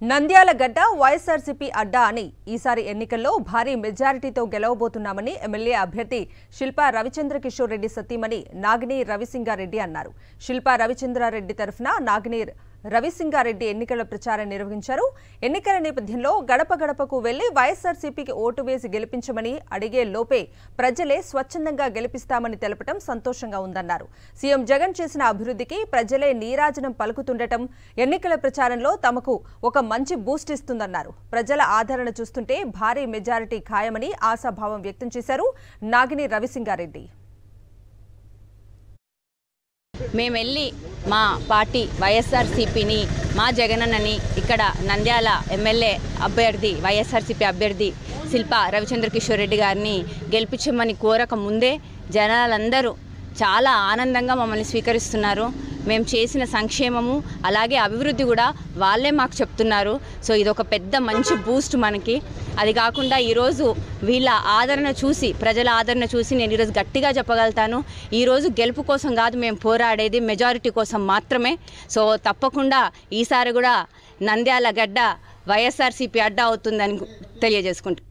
నంద్యాల గడ్డ వైఎస్ఆర్సీపీ అడ్డా అని ఈసారి ఎన్నికల్లో భారీ మెజారిటీతో గెలవబోతున్నామని ఎమ్మెల్యే అభ్యర్థి శిల్పా రవిచంద్ర కిషోర్ రెడ్డి సతీమణి నాగిని రవిసింగారెడ్డి అన్నారు శిల్పా రవిచంద్రారెడ్డి తరఫున నాగిని రవిసింగారెడ్డి ఎన్నికల ప్రచారం నిర్వహించారు ఎన్నికల నేపథ్యంలో గడప గడపకు వెళ్లి వైఎస్ఆర్సీపీకి ఓటు వేసి గెలిపించమని అడిగే లోపే ప్రజలే స్వచ్ఛందంగా గెలిపిస్తామని తెలపడం సంతోషంగా ఉందన్నారు సీఎం జగన్ చేసిన అభివృద్ధికి ప్రజలే నీరాజనం పలుకుతుండటం ఎన్నికల ప్రచారంలో తమకు ఒక మంచి బూస్ట్ ఇస్తుందన్నారు ప్రజల ఆదరణ చూస్తుంటే భారీ మెజారిటీ ఖాయమని ఆశాభావం వ్యక్తం చేశారు నాగిని రవిసింగారెడ్డి మేము వెళ్ళి మా పార్టీ వైఎస్ఆర్సీపీని మా జగనన్నని ఇక్కడ నంద్యాల ఎమ్మెల్యే అభ్యర్థి వైఎస్ఆర్సీపీ అభ్యర్థి శిల్ప రవిచంద్ర కిషోర్ రెడ్డి గారిని గెలిపించమని కోరక ముందే జనాలందరూ చాలా ఆనందంగా మమ్మల్ని స్వీకరిస్తున్నారు మేము చేసిన సంక్షేమము అలాగే అభివృద్ధి కూడా వాళ్ళే మాకు చెప్తున్నారు సో ఇది ఒక పెద్ద మంచి బూస్ట్ మనకి అది కాకుండా ఈరోజు వీళ్ళ ఆదరణ చూసి ప్రజల ఆదరణ చూసి నేను ఈరోజు గట్టిగా చెప్పగలుగుతాను ఈరోజు గెలుపు కోసం కాదు మేము పోరాడేది మెజారిటీ కోసం మాత్రమే సో తప్పకుండా ఈసారి కూడా నంద్యాల గడ్డ వైఎస్ఆర్సీపీ అడ్డా అవుతుందని తెలియజేసుకుంటాం